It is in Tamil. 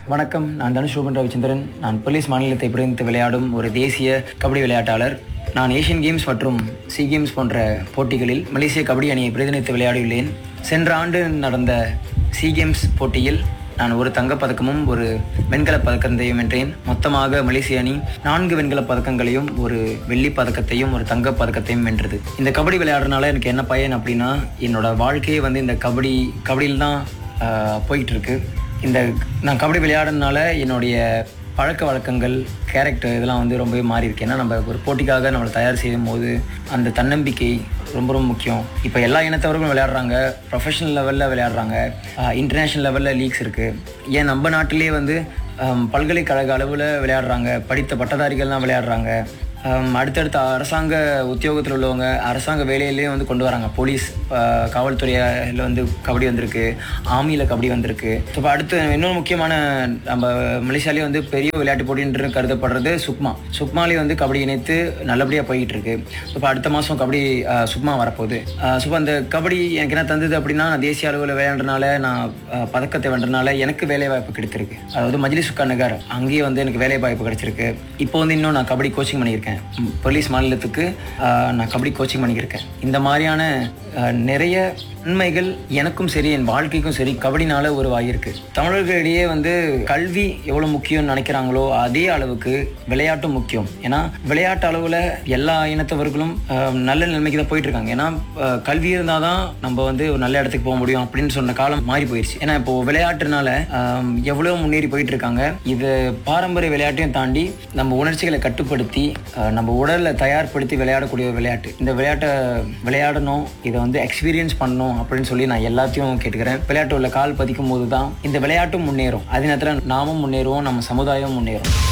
வணக்கம் நான் தனுஷ் ரூபன் ரவிச்சந்திரன் நான் போலீஸ் மாநிலத்தை பிரதிநிதித்து விளையாடும் ஒரு தேசிய கபடி விளையாட்டாளர் நான் ஏஷியன் கேம்ஸ் மற்றும் சி கேம்ஸ் போன்ற போட்டிகளில் மலேசிய கபடி அணியை பிரதிநிதித்து விளையாடியுள்ளேன் சென்ற ஆண்டு நடந்த சி கேம்ஸ் போட்டியில் நான் ஒரு தங்கப் பதக்கமும் ஒரு வெண்கலப் பதக்கத்தையும் வென்றேன் மொத்தமாக மலேசிய அணி நான்கு வெண்கலப் பதக்கங்களையும் ஒரு வெள்ளிப் பதக்கத்தையும் ஒரு தங்கப் பதக்கத்தையும் வென்றது இந்த கபடி விளையாடுறதுனால எனக்கு என்ன பயன் அப்படின்னா என்னோட வாழ்க்கையே வந்து இந்த கபடி கபடியில் தான் ஆஹ், போயிட்டு இருக்கு இந்த நான் கபடி விளையாடுறதுனால என்னுடைய பழக்க வழக்கங்கள் கேரக்டர் இதெல்லாம் வந்து ரொம்பவே மாறி இருக்கு ஏன்னா நம்ம ஒரு போட்டிக்காக நம்மளை தயார் செய்யும் போது அந்த தன்னம்பிக்கை ரொம்ப ரொம்ப முக்கியம் இப்போ எல்லா இனத்தவர்களும் விளையாடுறாங்க ப்ரொஃபஷனல் லெவலில் விளையாடுறாங்க இன்டர்நேஷ்னல் லெவலில் லீக்ஸ் இருக்குது ஏன் நம்ம நாட்டிலேயே வந்து ஆம், பல்கலைக்கழக அளவில் விளையாடுறாங்க படித்த பட்டதாரிகள்லாம் விளையாடுறாங்க ஆம், அடுத்தடுத்த அரசாங்க உத்தியோகத்தில் உள்ளவங்க அரசாங்க வேலையிலேயே வந்து கொண்டு வராங்க போலீஸ் ஆஹ், காவல்துறையில் வந்து கபடி வந்திருக்கு ஆர்மியில் கபடி வந்திருக்கு இப்போ அடுத்து இன்னொரு முக்கியமான நம்ம மலேசியாலேயே வந்து பெரிய விளையாட்டு போட்டின்று கருதப்படுறது சுக்மா சுக்மாலே வந்து கபடி இணைத்து நல்லபடியாக போயிட்டு இருக்கு இப்போ அடுத்த மாதம் கபடி ஆஹ், சுக்மா வரப்போகுது ஸோ அந்த கபடி எனக்கு என்ன தந்தது அப்படின்னா நான் தேசிய அளவில் விளையாடுறதுனால நான் ஆஹ், பதக்கத்தை வென்றனால எனக்கு வேலை வாய்ப்பு கிடைத்திருக்கு அதாவது மஜ்லிஸ் சுக்கா நகர் அங்கேயே வந்து எனக்கு வேலை வாய்ப்பு கிடைச்சிருக்கு இப்போ வந்து இன்னும் நான் கபடி கோச்சிங் பண்ணியிருக்கேன் ம், போலீஸ் மாநிலத்துக்கு ஆஹ், நான் கபடி கோச்சிங் பண்ணியிருக்கேன் இந்த மாதிரியான ஆஹ், நிறைய நன்மைகள் எனக்கும் சரி என் வாழ்க்கைக்கும் சரி கபடினால உருவாகியிருக்கு தமிழர்களிடையே வந்து கல்வி எவ்வளோ முக்கியம்னு நினைக்கிறாங்களோ அதே அளவுக்கு விளையாட்டும் முக்கியம் ஏன்னா விளையாட்டு அளவில் எல்லா இனத்தவர்களும் ஆஹ், நல்ல நிலைமைக்கு தான் போயிட்டு இருக்காங்க ஏன்னா ஆஹ், கல்வி இருந்தால் தான் நம்ம வந்து ஒரு நல்ல இடத்துக்கு போக முடியும் அப்படின்னு சொன்ன காலம் மாறி போயிடுச்சு ஏன்னா இப்போ விளையாட்டுனால ஆஹ், எவ்வளோ முன்னேறி போயிட்டு இருக்காங்க இது பாரம்பரிய விளையாட்டையும் தாண்டி நம்ம உணர்ச்சிகளை கட்டுப்படுத்தி ஆஹ், நம்ம உடலை தயார்படுத்தி விளையாடக்கூடிய ஒரு விளையாட்டு இந்த விளையாட்டை விளையாடணும் இதை வந்து எக்ஸ்பீரியன்ஸ் பண்ணணும் அப்படின்னு சொல்லி நான் எல்லாத்தையும் கேட்டுக்கிறேன் விளையாட்டு உள்ள கால் பதிக்கும் போது தான் இந்த விளையாட்டும் முன்னேறும் அதே நேரத்தில் நாமும் முன்னேறுவோம் நம்ம சமுதாயமும் முன்னேறும்